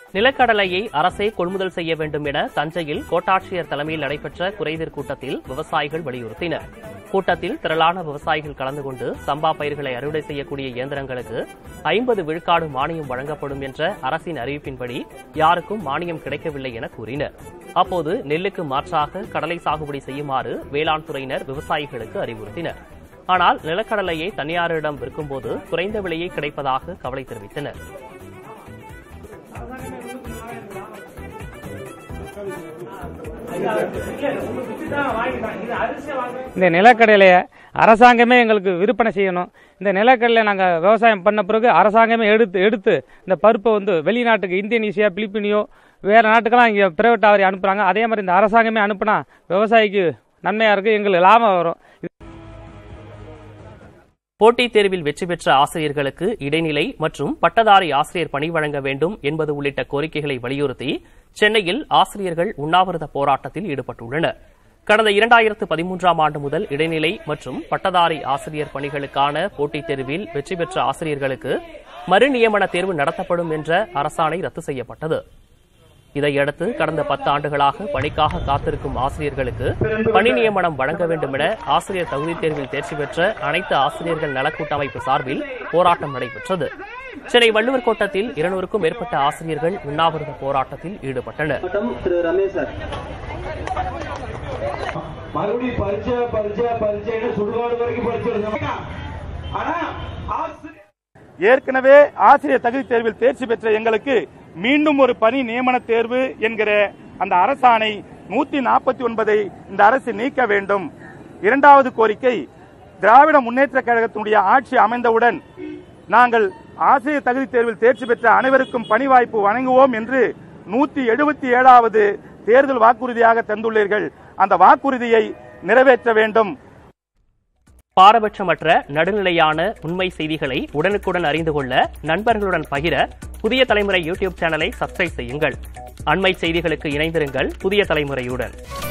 நிலக்கடலையை அரசே கொள்முதல் செய்ய வேண்டும் என தஞ்சையில் கோட்டாட்சியர் தலைமையில் நடைபெற்ற குறைதீர் கூட்டத்தில் விவசாயிகள் வலியுறுத்தினர் கூட்டத்தில் திரளான விவசாயிகள் கலந்து கொண்டு சம்பா பயிர்களை அறுவடை செய்யக்கூடிய இயந்திரங்களுக்கு ஐம்பது விழுக்காடு மானியம் வழங்கப்படும் என்ற அரசின் அறிவிப்பின்படி யாருக்கும் மானியம் கிடைக்கவில்லை என கூறினர் அப்போது நெல்லுக்கு மாற்றாக கடலை சாகுபடி செய்யுமாறு வேளாண் துறையினர் விவசாயிகளுக்கு அறிவுறுத்தினர் ஆனால் நிலக்கடலையை தனியாரிடம் விற்கும்போது குறைந்த விலையே கிடைப்பதாக கவலை தெரிவித்தனர் இந்த நிலக்கடலையை அரசாங்கமே எங்களுக்கு விற்பனை செய்யணும் இந்த நிலக்கடலை நாங்கள் விவசாயம் பண்ண பிறகு அரசாங்கமே எடுத்து எடுத்து இந்த பருப்பை வந்து வெளிநாட்டுக்கு இந்தோனேசியா பிலிப்பினியோ வேறு நாட்டுக்கெல்லாம் இங்கே பிரைவேட் ஆவரி அனுப்புகிறாங்க அதே மாதிரி இந்த அரசாங்கமே அனுப்புனா விவசாயிக்கு நன்மையாக இருக்குது எங்களுக்கு லாபம் வரும் போட்டித் தேர்வில் வெற்றி பெற்ற ஆசிரியர்களுக்கு இடைநிலை மற்றும் பட்டதாரி ஆசிரியர் பணி வழங்க வேண்டும் என்பது உள்ளிட்ட கோரிக்கைகளை வலியுறுத்தி சென்னையில் ஆசிரியர்கள் உண்ணாவிரத போராட்டத்தில் ஈடுபட்டுள்ளனர் கடந்த இரண்டாயிரத்து பதிமூன்றாம் ஆண்டு முதல் இடைநிலை மற்றும் பட்டதாரி ஆசிரியர் பணிகளுக்கான போட்டித் தேர்வில் வெற்றி பெற்ற ஆசிரியர்களுக்கு மறுநியமன தேர்வு நடத்தப்படும் என்ற அரசாணை ரத்து செய்யப்பட்டது இதையடுத்து கடந்த பத்து ஆண்டுகளாக பணிக்காக காத்திருக்கும் ஆசிரியர்களுக்கு பணி நியமனம் வழங்க வேண்டும் என ஆசிரியர் தகுதித் தேர்வில் தேர்ச்சி பெற்ற அனைத்து ஆசிரியர்கள் நலக்கூட்டமைப்பு சார்பில் போராட்டம் நடைபெற்றது சென்னை வள்ளுவர் கோட்டத்தில் இருநூறுக்கும் மேற்பட்ட ஆசிரியர்கள் உண்ணாவிரத போராட்டத்தில் ஈடுபட்டனர் மாவட்டம் திரு ரமேஷ் சார் மறுபடியும் பரிச்சை பரிச்சை பரிச்சைன்னு சுடுகாடு வரைக்கும் படிச்சிருந்தோம் ஆனா ஆசிரியர் ஏற்கனவே ஆசிரியர் தகுதி தேர்வில் தேர்ச்சி பெற்ற எங்களுக்கு மீண்டும் ஒரு பணி நியமன தேர்வு என்கிற அந்த அரசாணை நூத்தி நாற்பத்தி ஒன்பதை இந்த அரசு நீக்க வேண்டும் இரண்டாவது கோரிக்கை திராவிட முன்னேற்ற கழகத்தினுடைய ஆட்சி அமைந்தவுடன் நாங்கள் ஆசிரியர் தகுதி தேர்வில் தேர்ச்சி பெற்ற அனைவருக்கும் பணி வாய்ப்பு வழங்குவோம் என்று நூத்தி எழுபத்தி ஏழாவது தேர்தல் வாக்குறுதியாக தந்துள்ளீர்கள் அந்த வாக்குறுதியை நிறைவேற்ற வேண்டும் பாரபட்சமற்ற நடுநிலையான உண்மை செய்திகளை உடனுக்குடன் அறிந்து கொள்ள நண்பர்களுடன் பகிர புதிய தலைமுறை யூடியூப் சேனலை சப்ஸ்கிரைப் செய்யுங்கள் அண்மை செய்திகளுக்கு இணைந்திருங்கள் புதிய தலைமுறையுடன்